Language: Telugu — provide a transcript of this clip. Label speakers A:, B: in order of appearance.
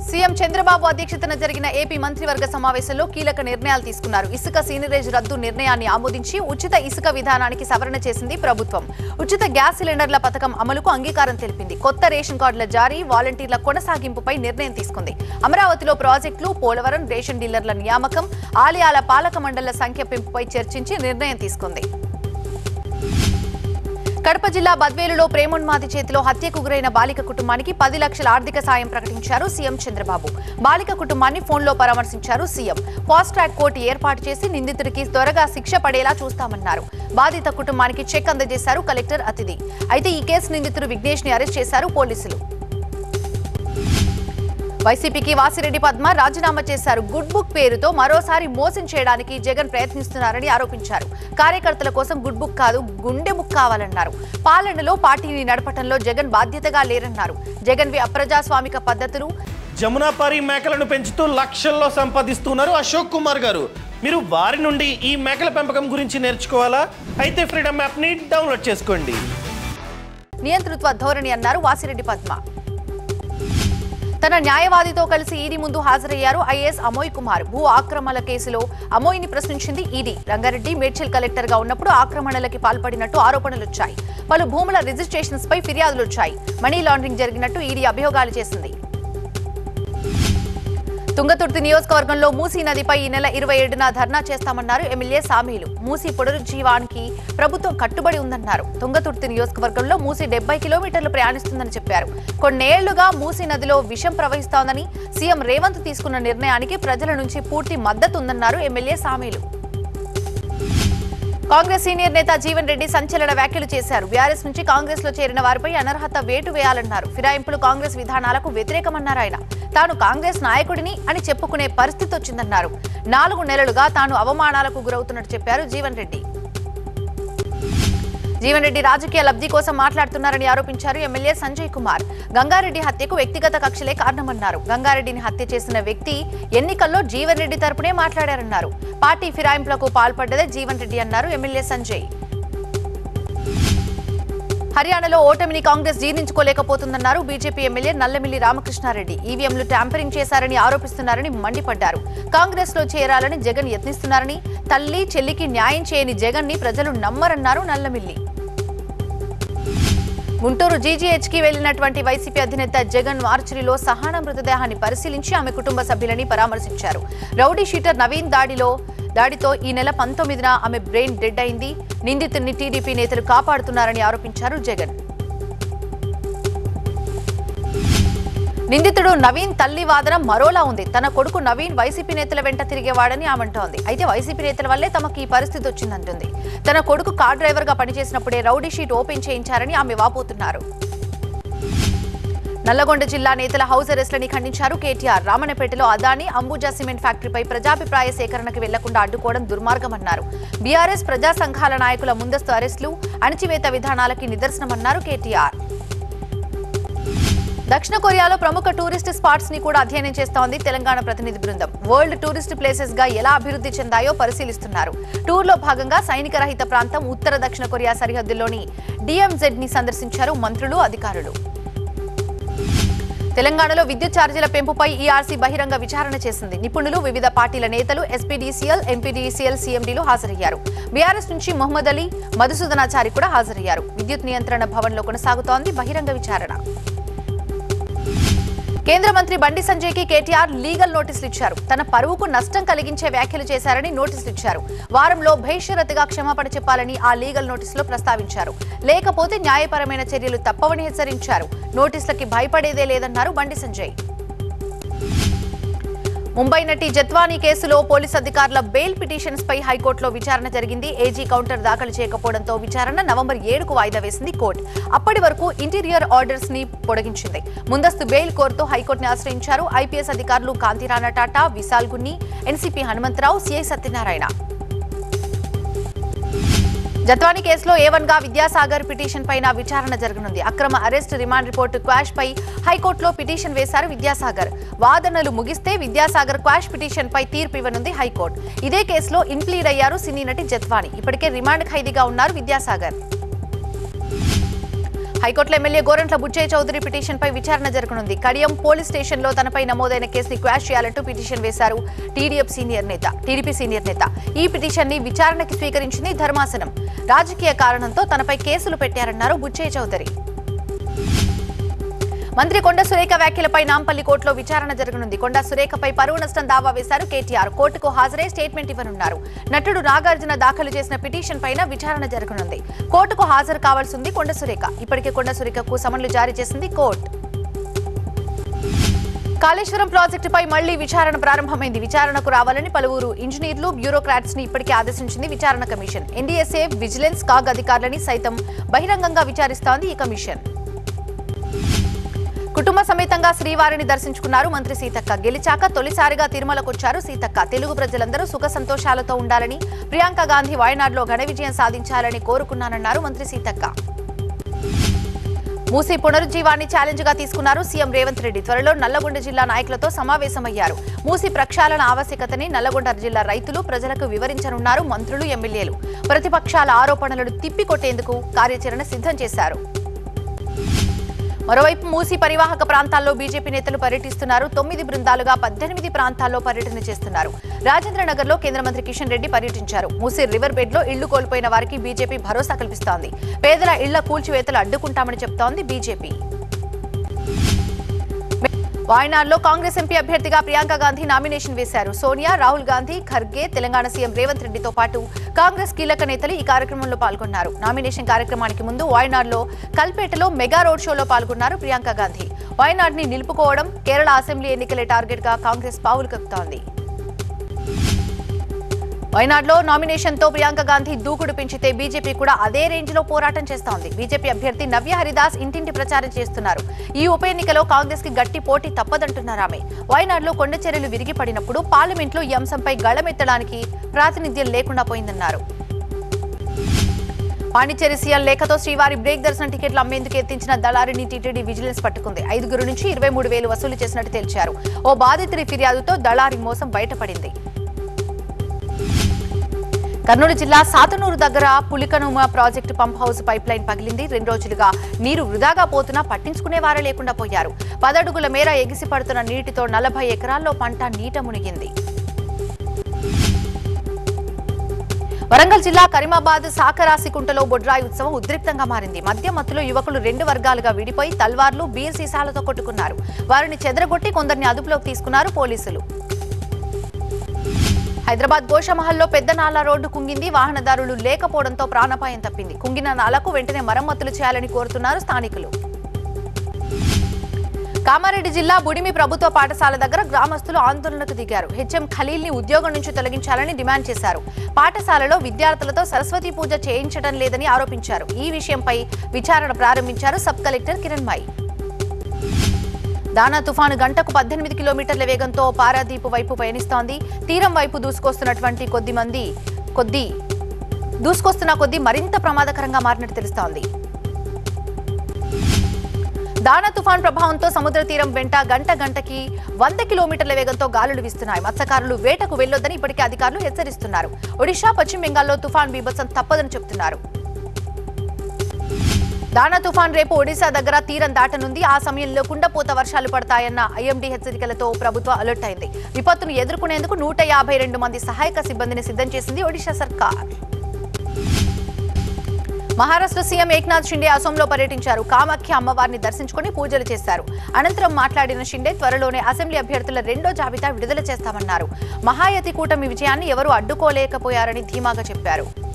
A: సీఎం చంద్రబాబు అధ్యక్షతన జరిగిన ఏపీ మంత్రివర్గ సమావేశంలో కీలక నిర్ణయాలు తీసుకున్నారు ఇసుక సీనిరేజ్ రద్దు నిర్ణయాన్ని ఆమోదించి ఉచిత ఇసుక విధానానికి సవరణ చేసింది ప్రభుత్వం ఉచిత గ్యాస్ సిలిండర్ల పథకం అమలుకు అంగీకారం తెలిపింది కొత్త రేషన్ కార్డుల జారీ వాలంటీర్ల కొనసాగింపుపై నిర్ణయం తీసుకుంది అమరావతిలో ప్రాజెక్టులు పోలవరం రేషన్ డీలర్ల నియామకం ఆలయాల పాలక మండళ్ల సంఖ్య పెంపుపై చర్చించి నిర్ణయం తీసుకుంది కడప జిల్లా బద్వేలులో ప్రేమోన్మాది చేతిలో హత్యకు గురైన బాలిక కుటుంబానికి పది లక్షల ఆర్థిక సాయం ప్రకటించారు సీఎం చంద్రబాబు బాలిక కుటుంబాన్ని ఫోన్లో పరామర్శించారు సీఎం ఫాస్ట్ ట్రాక్ కోర్టు ఏర్పాటు చేసి నిందితుడికి త్వరగా శిక్ష పడేలా చూస్తామన్నారు బాధిత కుటుంబానికి చెక్ అందజేశారు కలెక్టర్ అతిథి అయితే ఈ కేసు నిందితుడు విఘ్నేష్ ని అరెస్ట్ చేశారు పోలీసులు వైసీపీకి వాసిరెడ్డి పద్మ రాజీనామా చేశారు గుడ్ బుక్ పేరుతో మరోసారి మోసం చేయడానికి జగన్ ప్రయత్నిస్తున్నారని ఆరోపించారు కార్యకర్తల కోసం గుడ్ బుక్ కాదు గుండె బుక్ కావాలన్నారు పాలనలో పార్టీని నడపటంలో జగన్ బాధ్యతగా లేరన్నారు జగన్ వి అప్రజాస్వామిక పద్ధతులు
B: జమునాపారి మేకలను పెంచుతూ లక్షల్లో సంపాదిస్తున్నారు అశోక్ కుమార్ గారు మీరు వారి నుండి ఈ మేకల పెంపకం గురించి నేర్చుకోవాలా అయితే ఫ్రీడమ్ యాప్ని డౌన్లోడ్ చేసుకోండి
A: నియంతృత్వ ధోరణి అన్నారు వాసిరెడ్డి పద్మ తన న్యాయవాదితో కలిసి ఈడీ ముందు హాజరయ్యారు ఐఏఎస్ అమోయ్ కుమార్ భూ ఆక్రమణల కేసులో అమోయ్ని ప్రశ్నించింది ఈడీ రంగారెడ్డి మేడ్చల్ కలెక్టర్ గా ఉన్నప్పుడు ఆక్రమణలకి పాల్పడినట్టు ఆరోపణలొచ్చాయి పలు భూముల రిజిస్ట్రేషన్స్ పై ఫిర్యాదులొచ్చాయి మనీ లాండరింగ్ జరిగినట్టు ఈడీ అభియోగాలు చేసింది తుంగతుర్తి నియోజకవర్గంలో మూసీ నదిపై ఈ నెల ఇరవై ఏడున ధర్నా చేస్తామన్నారు ఎమ్మెల్యే సామీలు మూసీ పునరుజ్జీవానికి ప్రభుత్వం కట్టుబడి ఉందన్నారు తుంగతుర్తి నియోజకవర్గంలో మూసీ డెబ్బై కిలోమీటర్లు ప్రయాణిస్తుందని చెప్పారు కొన్నేళ్లుగా మూసీ నదిలో విషం ప్రవహిస్తోందని సీఎం రేవంత్ తీసుకున్న నిర్ణయానికి ప్రజల నుంచి పూర్తి మద్దతు ఉందన్నారు ఎమ్మెల్యే సామీలు కాంగ్రెస్ సీనియర్ నేత జీవన్ రెడ్డి సంచలన వ్యాఖ్యలు చేశారు బీఆర్ఎస్ నుంచి కాంగ్రెస్ లో చేరిన వారిపై అనర్హత వేటు వేయాలన్నారు ఫిరాయింపులు కాంగ్రెస్ విధానాలకు వ్యతిరేకమన్నారు ఆయన తాను కాంగ్రెస్ నాయకుడిని అని చెప్పుకునే పరిస్థితి వచ్చిందన్నారు నాలుగు నెలలుగా తాను అవమానాలకు గురవుతున్నట్టు చెప్పారు జీవన్ రెడ్డి జీవన్ రెడ్డి రాజకీయ లబ్ధి కోసం మాట్లాడుతున్నారని ఆరోపించారు ఎమ్మెల్యే సంజయ్ కుమార్ గంగారెడ్డి హత్యకు వ్యక్తిగత కక్షలే కారణమన్నారు గంగారెడ్డిని హత్య చేసిన వ్యక్తి ఎన్నికల్లో జీవన్ రెడ్డి తరపునే మాట్లాడారన్నారు పార్టీ ఫిరాయింపులకు పాల్పడ్డదే జీవన్ రెడ్డి అన్నారు ఎమ్మెల్యే సంజయ్ హర్యానాలో ఓటమిని కాంగ్రెస్ జీర్ణించుకోలేకపోతుందన్నారు బీజేపీ ఎమ్మెల్యే నల్లమిల్లి రామకృష్ణారెడ్డి ఈవీఎంలు ట్యాంపరింగ్ చేశారని ఆరోపిస్తున్నారని మండిపడ్డారు కాంగ్రెస్ లో చేరాలని జగన్ యత్నిస్తున్నారని తల్లి చెల్లికి న్యాయం చేయని జగన్ ని ప్రజలు నమ్మరన్నారు నల్లమిల్లి గుంటూరు జీజీహెచ్ కి వెళ్లినటువంటి వైసీపీ అధినేత జగన్ మార్చిలో సహాన మృతదేహాన్ని పరిశీలించి ఆమె కుటుంబ సభ్యులని పరామర్శించారు రౌడీ షీటర్ నవీన్ దాడిలో దాడితో ఈ నెల పంతొమ్మిదిన ఆమె బ్రెయిన్ డెడ్ అయింది నిందితుడిని టీడీపీ నేతలు కాపాడుతున్నారని ఆరోపించారు జగన్ నిందితుడు నవీన్ తల్లి వాదన మరోలా ఉంది తన కొడుకు నవీన్ వైసీపీ నేతల వెంట తిరిగేవాడని ఆమంటోంది అయితే వైసీపీ నేతల వల్లే తమకు ఈ పరిస్థితి వచ్చిందంటుంది తన కొడుకు కార్ డ్రైవర్ గా పనిచేసినప్పుడే రౌడీ షీట్ ఓపెన్ చేయించారని ఆమె వాపోతున్నారు నల్లగొండ జిల్లా నేతల హౌస్ అరెస్టులని ఖండించారు కేటీఆర్ రామన్నపేటలో అదాని అంబుజా సిమెంట్ ఫ్యాక్టరీపై ప్రజాభిప్రాయ సేకరణకు వెళ్లకుండా అడ్డుకోవడం దుర్మార్గమన్నారు బీఆర్ఎస్ ప్రజా సంఘాల నాయకుల ముందస్తు అరెస్టులు అణచివేత విధానాలకి నిదర్శనమన్నారు కేటీఆర్ దక్షిణ కొరియాలో ప్రముఖ టూరిస్ట్ స్పాట్స్ ని కూడా అధ్యయనం చేస్తోంది తెలంగాణ ప్రతినిధి బృందం వరల్డ్ టూరిస్ట్ ప్లేసెస్ గా ఎలా అభివృద్ధి చెందాయో పరిశీలిస్తున్నారు టూర్ లో భాగంగా సైనిక రహిత ప్రాంతం ఉత్తర దక్షిణ కొరియా సరిహద్దుల్లోని డిఎంజెడ్ ని సందర్శించారు మంత్రులు అధికారులు తెలంగాణలో విద్యుత్ ఛార్జీల పెంపుపై ఈఆర్సీ బహిరంగ విచారణ చేసింది నిపుణులు వివిధ పార్టీల నేతలు ఎస్పీడీసీఎల్ ఎంపీడీసీఎల్ సీఎండీలు హాజరయ్యారు బీఆర్ఎస్ నుంచి మొహమ్మద్ అలీ మధుసూదనాచారి కూడా హాజరయ్యారు విద్యుత్ నియంత్రణ భవన్లో కొనసాగుతోంది బహిరంగ విచారణ కేంద్ర మంత్రి బండి సంజయ్ కి కేటీఆర్ లీగల్ నోటీసులు ఇచ్చారు తన పరువుకు నష్టం కలిగించే వ్యాఖ్యలు చేశారని నోటీసులు ఇచ్చారు వారంలో భవిష్యరత్తుగా క్షమాపణ చెప్పాలని ఆ లీగల్ నోటీసులో ప్రస్తావించారు లేకపోతే న్యాయపరమైన చర్యలు తప్పవని హెచ్చరించారు నోటీసులకి భయపడేదే లేదన్నారు బండి సంజయ్ ముంబై నటి జత్వానీ కేసులో పోలీస్ అధికారుల బెయిల్ పిటిషన్స్ పై హైకోర్టులో విచారణ జరిగింది ఏజీ కౌంటర్ దాఖలు చేయకపోవడంతో విచారణ నవంబర్ ఏడుకు వాయిదా వేసింది కోర్టు అప్పటి వరకు ఇంటీరియర్ ఆర్డర్స్ ని పొడిగించింది ముందస్తు బెయిల్ కోర్టుతో హైకోర్టుని ఆశ్రయించారు ఐపీఎస్ అధికారులు కాంతిరాణా టాటా విశాల్ గున్ని ఎన్సీపీ హనుమంతరావు సిఐ సత్యనారాయణ జత్వానీ కేసులో ఏ వన్ గా విద్యాసాగర్ పిటిషన్ పైన విచారణ జరగనుంది అక్రమ అరెస్ట్ రిమాండ్ రిపోర్టు క్వాష్ పై హైకోర్టులో పిటిషన్ వేశారు విద్యాసాగర్ వాదనలు ముగిస్తే విద్యాసాగర్ క్వాష్ పిటిషన్ పై తీర్పు ఇవ్వనుంది హైకోర్టు ఇదే కేసులో ఇన్ప్లీడ్ అయ్యారు సినీ నటి జత్వానీ ఇప్పటికే రిమాండ్ ఖైదీగా ఉన్నారు విద్యాసాగర్ హైకోర్టులో ఎమ్మెల్యే గోరంట్ల బుచ్చయ్య చౌదరి పిటిషన్పై విచారణ జరగనుంది కడియం పోలీస్ స్టేషన్లో తనపై నమోదైన కేసుని క్వాష్ చేయాలంటూ పిటిషన్ వేశారు టీడీఎఫ్ సీనియర్ నేత టీడీపీ సీనియర్ నేత ఈ పిటిషన్ని విచారణకి స్వీకరించింది ధర్మాసనం రాజకీయ కారణంతో తనపై కేసులు పెట్టారన్నారు బుచ్చయ్య చౌదరి మంత్రి కొండ సురేఖ వ్యాఖ్యలపై నాంపల్లి కోర్టులో విచారణ జరగనుంది కొండ సురేఖపై పరువు నష్టం దావా వేశారు కేటీఆర్ కోర్టుకు హాజరై స్టేట్మెంట్ ఇవ్వనున్నారు నటుడు నాగార్జున దాఖలు చేసిన పిటిషన్ పైన విచారణ జరగనుంది కోర్టుకు హాజరు కావాల్సింది కొండ సురేఖ ఇప్పటికే కొండ సురేఖకు సమన్లు జారీ చేసింది కోర్టు కాళేశ్వరం ప్రాజెక్టుపై మళ్లీ విచారణ ప్రారంభమైంది విచారణకు రావాలని పలువురు ఇంజనీర్లు బ్యూరోక్రాట్స్ ని ఇప్పటికే ఆదేశించింది విచారణ కమిషన్ ఎన్డీఎస్ఏ విజిలెన్స్ కాగ్ అధికారులని సైతం బహిరంగంగా విచారిస్తోంది ఈ కమిషన్ కుటుంబ సమేతంగా శ్రీవారిని దర్శించుకున్నారు మంత్రి సీతక్క గెలిచాక తొలిసారిగా తిరుమలకొచ్చారు సీతక్క తెలుగు ప్రజలందరూ సుఖ సంతోషాలతో ఉండాలని ప్రియాంక గాంధీ వాయనాడ్లో ఘన విజయం సాధించాలని కోరుకున్నానన్నారు మంత్రి సీతక్క మూసీ పునరుజ్జీవాన్ని ఛాలెంజ్ గా తీసుకున్నారు సీఎం రేవంత్ రెడ్డి త్వరలో నల్లగొండ జిల్లా నాయకులతో సమావేశమయ్యారు మూసీ ప్రక్షాళన ఆవశ్యకతని నల్లగొండ జిల్లా రైతులు ప్రజలకు వివరించనున్నారు మంత్రులు ఎమ్మెల్యేలు ప్రతిపక్షాల ఆరోపణలను తిప్పికొట్టేందుకు కార్యాచరణ సిద్ధం చేశారు మరోవైపు మూసీ పరివాహక ప్రాంతాల్లో బీజేపీ నేతలు పర్యటిస్తున్నారు తొమ్మిది బృందాలుగా పద్దెనిమిది ప్రాంతాల్లో పర్యటన చేస్తున్నారు రాజేంద్ర నగర్ లో కేంద్ర మంత్రి కిషన్ రెడ్డి పర్యటించారు మూసీ రివర్ బెడ్ లో ఇళ్లు కోల్పోయిన వారికి బీజేపీ భరోసా కల్పిస్తోంది పేదల ఇళ్ల కూల్చివేతలు అడ్డుకుంటామని చెప్తోంది బీజేపీ వాయనాడ్లో కాంగ్రెస్ ఎంపీ అభ్యర్థిగా ప్రియాంక గాంధీ నామినేషన్ వేశారు సోనియా రాహుల్ గాంధీ ఖర్గే తెలంగాణ సీఎం రేవంత్ రెడ్డితో పాటు కాంగ్రెస్ కీలక నేతలు ఈ కార్యక్రమంలో పాల్గొన్నారు నామినేషన్ కార్యక్రమానికి ముందు వాయనాడ్లో కల్పేటలో మెగా రోడ్ షోలో పాల్గొన్నారు ప్రియాంక గాంధీ వాయనాడ్ని నిలుపుకోవడం కేరళ అసెంబ్లీ ఎన్నికలే టార్గెట్ గా కాంగ్రెస్ పావులు కప్పుతోంది వయనాడ్లో నామినేషన్ తో ప్రియాంక గాంధీ దూకుడు పెంచితే బీజేపీ కూడా అదే రేంజ్ లో పోరాటం చేస్తోంది బీజేపీ అభ్యర్థి నవ్య హరిదాస్ ఇంటింటి ప్రచారం చేస్తున్నారు ఈ ఉప ఎన్నికలో కాంగ్రెస్ కి గట్టి పోటీ తప్పదంటున్నారు ఆమె వయనాడ్లో కొండ చర్యలు విరిగిపడినప్పుడు పార్లమెంట్లో ఈ అంశంపై గళమెత్తడానికి ప్రాతినిధ్యం లేకుండా పోయిందన్నారు పాండిచేరి సీఎం లేఖతో శ్రీవారి బ్రేక్ దర్శనం టికెట్లు అమ్మేందుకు ఎత్తించిన దళారిని టీటీడీ విజిలెన్స్ పట్టుకుంది ఐదుగురు నుంచి ఇరవై మూడు వేలు వసూలు చేసినట్టు తేల్చారు ఓ బాధితుడి ఫిర్యాదుతో దళారి మోసం బయటపడింది కర్నూలు జిల్లా సాతనూరు దగ్గర Pulikanuma project pump house pipeline పగిలింది రెండు రోజులుగా నీరు వృధాగా పోతున్నా పట్టించుకునేవారే లేకుండా పోయారు పదడుగుల మేర ఎగిసి పడుతున్న నీటితో నలభై ఎకరాల్లో పంట నీట మునిగింది వరంగల్ జిల్లా కరీమాబాద్ సాకరాసికుంటలో బొడ్రాయి ఉత్సవం ఉద్రిక్తంగా మారింది మద్య మత్తులో యువకులు రెండు వర్గాలుగా విడిపోయి తల్వార్లు బీర్ సీసాలతో కొట్టుకున్నారు వారిని చెదరగొట్టి కొందరిని అదుపులోకి తీసుకున్నారు పోలీసులు హైదరాబాద్ గోషమహల్లో పెద్ద నాలా రోడ్డు కుంగింది వాహనదారులు లేకపోవడంతో ప్రాణాపాయం తప్పింది కుంగిన నాలకు వెంటనే మరమ్మతులు చేయాలని కోరుతున్నారు స్థానికులు కామారెడ్డి జిల్లా బుడిమి ప్రభుత్వ పాఠశాల దగ్గర గ్రామస్తులు ఆందోళనకు దిగారు హెచ్ఎం ఖలీల్ ని ఉద్యోగం నుంచి తొలగించాలని డిమాండ్ చేశారు పాఠశాలలో విద్యార్థులతో సరస్వతి పూజ చేయించడం లేదని ఆరోపించారు ఈ విషయంపై విచారణ ప్రారంభించారు సబ్ కలెక్టర్ కిరణ్ మై దానా తుఫాను గంటకు పద్దెనిమిది కిలోమీటర్ల వేగంతో పారాదీపు వైపు పయనిస్తోంది తీరం వైపు దూసుకొస్తున్నటువంటి కొద్ది మంది కొద్ది దూసుకొస్తున్న కొద్ది మరింత ప్రమాదకరంగా మారినట్టు తెలుస్తోంది దానా తుఫాన్ ప్రభావంతో సముద్ర తీరం వెంట గంట గంటకి వంద కిలోమీటర్ల వేగంతో గాలులు వీస్తున్నాయి మత్స్యకారులు వేటకు వెళ్లొద్దని ఇప్పటికే అధికారులు హెచ్చరిస్తున్నారు ఒడిషా పశ్చిమ బెంగాల్లో తుఫాన్ బీభత్సం తప్పదని చెబుతున్నారు దానా తుఫాన్ రేపు ఒడిశా దగ్గర తీరం దాటనుంది ఆ సమయంలో కుండపోత వర్షాలు పడతాయన్న ఐఎండీ హెచ్చరికలతో ప్రభుత్వం అలర్ట్ అయింది విపత్తును ఎదుర్కొనేందుకు నూట యాభై రెండు మంది సహాయక సిబ్బందిని సిద్ధం చేసింది ఒడిశా సర్కార్ మహారాష్ట్ర సీఎం ఏక్నాథ్ షిండే అసోంలో పర్యటించారు కామాఖ్య అమ్మవారిని దర్శించుకుని పూజలు చేశారు అనంతరం మాట్లాడిన షిండే త్వరలోనే అసెంబ్లీ అభ్యర్థుల రెండో జాబితా విడుదల చేస్తామన్నారు మహాయతి కూటమి విజయాన్ని ఎవరూ అడ్డుకోలేకపోయారని ధీమాగా చెప్పారు